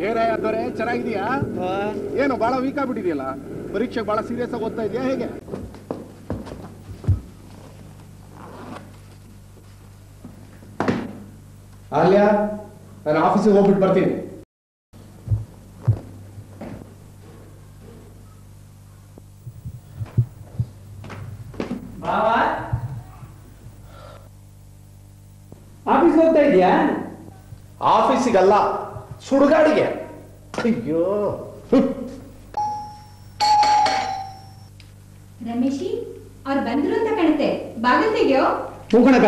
ಏನಯ್ಯ ದೊರೆ ಚೆನ್ನಾಗಿದೀಯಾ ಏನು ಬಹಳ ವೀಕ್ ಆಗ್ಬಿಟ್ಟಿದೆಯಲ್ಲ ಪರೀಕ್ಷೆಗೆ ಬಹಳ ಸೀರಿಯಸ್ ಆಗಿ ಓದ್ತಾ ಇದೆಯಾ ಹೇಗೆ ಅಲ್ಯಾ ನಾನು ಆಫೀಸಿಗೆ ಹೋಗ್ಬಿಟ್ಟು ಬರ್ತೀನಿ ಬಾವಾ ಆಫೀಸ್ ಹೋಗ್ತಾ ಇದೀಯಾ ಆಫೀಸಿಗಲ್ಲ ಸುಡುಗಾಡಿಗೆ ಅಯ್ಯೋ ರಮೇಶಿ ಅವ್ರು ಬಂದ್ರು ಅಂತ ಕಾಣುತ್ತೆ ಬಾಗಿಲು ತೆಗಿಯೋ ಹ್ಞೂ ಕಣಕ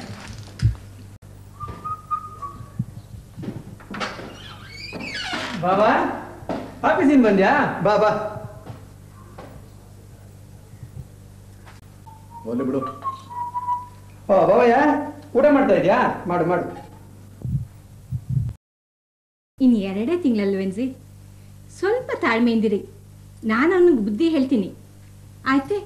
ಬಾಬಾ ಆಫೀಸಿಂದ ಬಂದ್ಯಾ ಬಾ ಬಾ ಹೋಗ್ಲಿ ಬಿಡು ಓ ಬಾಬಯ್ಯ ಊಟ ಮಾಡ್ತಾ ಇದೀಯಾ ಮಾಡು ಮಾಡು ಇನ್ನು ಎರಡೇ ತಿಂಗಳಲ್ವೇನ್ರಿ ಸ್ವಲ್ಪ ತಾಳ್ಮೆಯಿಂದಿರಿ ನಾನು ಅವನಿಗೆ ಬುದ್ಧಿ ಹೇಳ್ತೀನಿ ಆಯ್ತೆ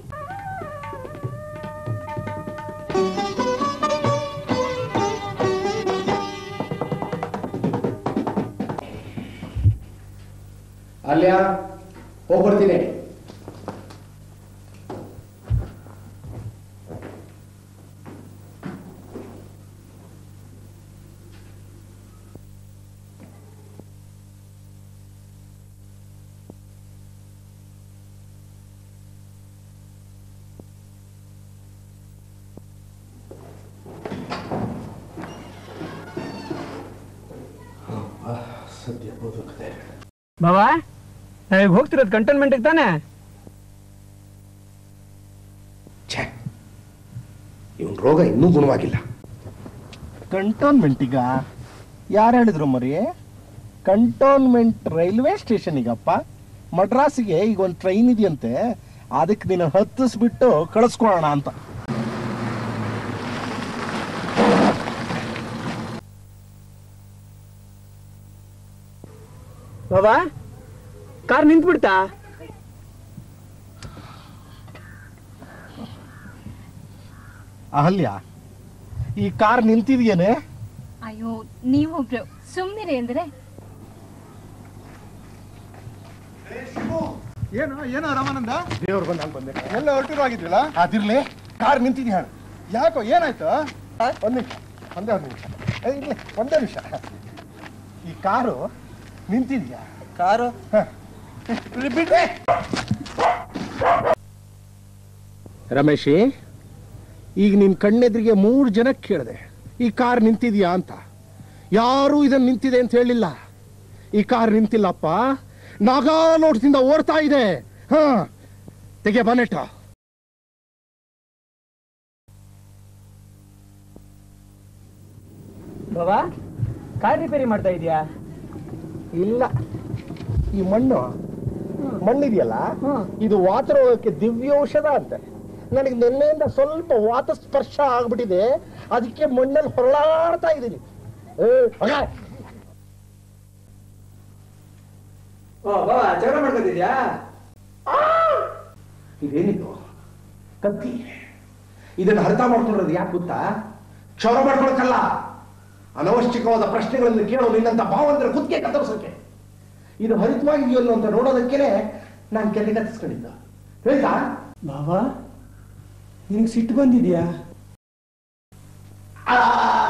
ಅಲ್ಯಾ ಹೋಗ್ಬರ್ತೀನಿ ಸದ್ಯ ಬದುಕದೆ ಬಾಬಾ ನಾವೀಗ ಹೋಗ್ತಿರೋದು ಕಂಟೋನ್ಮೆಂಟ್ಗೆ ತಾನೆ ಛೇ ಇವನ್ ರೋಗ ಇನ್ನೂ ಗುಣವಾಗಿಲ್ಲ ಕಂಟೋನ್ಮೆಂಟ್ ಈಗ ಯಾರು ಹೇಳಿದ್ರು ಮರಿ ಕಂಟೋನ್ಮೆಂಟ್ ರೈಲ್ವೆ ಸ್ಟೇಷನಿಗಪ್ಪ ಮಡ್ರಾಸಿಗೆ ಈಗ ಒಂದು ಟ್ರೈನ್ ಇದೆಯಂತೆ ಅದಕ್ಕೆ ನೀನು ಹತ್ತಿಸ್ಬಿಟ್ಟು ಕಳಿಸ್ಕೊಳ್ಳೋಣ ಅಂತ ಬಾಬಾ ಕಾರ್ ನಿಂತ್ಬಿಡ್ತಾ ಅಹಲ್ಯ ಈ ಕಾರ್ ನಿಂತಿದೆಯೇನೆ ಅಯ್ಯೋ ನೀವೊಬ್ರು ಸುಮ್ಮನಿರಿ ಅಂದ್ರೆ ಏನು ಏನೋ ರಾಮಾನಂದ ದೇವ್ರು ಬಂದು ನಾನು ಬಂದೆ ಎಲ್ಲ ಹೊರಟಿರೋ ಆಗಿದ್ರಲ್ಲ ಅದಿರ್ಲಿ ಕಾರ್ ನಿಂತಿದ್ಯಾ ಹೇಳು ಯಾಕೋ ಏನಾಯ್ತು ಒಂದು ನಿಮಿಷ ಒಂದೇ ಒಂದು ನಿಮಿಷ ಏ, ಇರ್ಲಿ ಒಂದೇ ನಿಮಿಷ ಈ ಕಾರು ನಿಂತಿದ್ಯಾ ಕಾರು ಬಿಡ್ರಿ ರಮೇಶಿ ಈಗ ನಿನ್ ಕಣ್ಣೆದ್ರಿಗೆ ಮೂರು ಜನ ಕೇಳಿದೆ ಈ ಕಾರ್ ನಿಂತಿದ್ಯಾ ಅಂತ ಯಾರೂ ಇದನ್ನ ನಿಂತಿದೆ ಅಂತ ಹೇಳಿಲ್ಲ ಈ ಕಾರ್ ನಿಂತಿಲ್ಲಪ್ಪ ನಾಗಾಲೋಟದಿಂದ ಓಡ್ತಾ ಇದೆ ಹಾ ತೆಗೆ ಬನೆಟ ಬಾಬಾ ಕಾರ್ ರಿಪೇರಿ ಮಾಡ್ತಾ ಇದೀಯಾ ಇಲ್ಲ ಈ ಮಣ್ಣು ಮಣ್ಣಿದೆಯಲ್ಲ ಇದು ವಾತರೋಗಕ್ಕೆ ದಿವ್ಯೌಷಧ ಅಂತೆ ನನಗೆ ನಿನ್ನೆಯಿಂದ ಸ್ವಲ್ಪ ವಾತ ಸ್ಪರ್ಶ ಆಗ್ಬಿಟ್ಟಿದೆ ಅದಕ್ಕೆ ಮಣ್ಣಲ್ಲಿ ಹೊರಳಾಡ್ತಾ ಇದ್ದೀನಿ ಏ, ಮಗ, ಓ ಬಾಬಾ ಜಗಳ ಮಾಡ್ಕೊತಿದ್ಯಾ ಇದೇನಿದು ಕತ್ತಿ ಇದನ್ನು ಅರ್ಥ ಮಾಡ್ಕೊಂಡಿರೋದು ಯಾಕೆ ಗೊತ್ತಾ ಕ್ಷೌರ ಮಾಡ್ಕೊಳಕ್ಕಲ್ಲ ಅನವಶ್ಯಕವಾದ ಪ್ರಶ್ನೆಗಳನ್ನು ಕೇಳೋ ನಿನ್ನಂತ ಭಾವಂತರ ಕುತ್ತಿಗೆ ಕತ್ತರಿಸೋಕೆ ಇದು ಹರಿತವಾಗಿದೆಯೋ ಅಂತ ನೋಡೋದಕ್ಕೇನೆ ನಾನು ಕೆರೆ ಕತ್ತಿಸ್ಕೊಂಡಿದ್ದ ಹೇಳ್ತಾ ಬಾಬಾ ನಿನಗೆ ಸಿಟ್ಟು ಬಂದಿದ್ಯಾ ಆ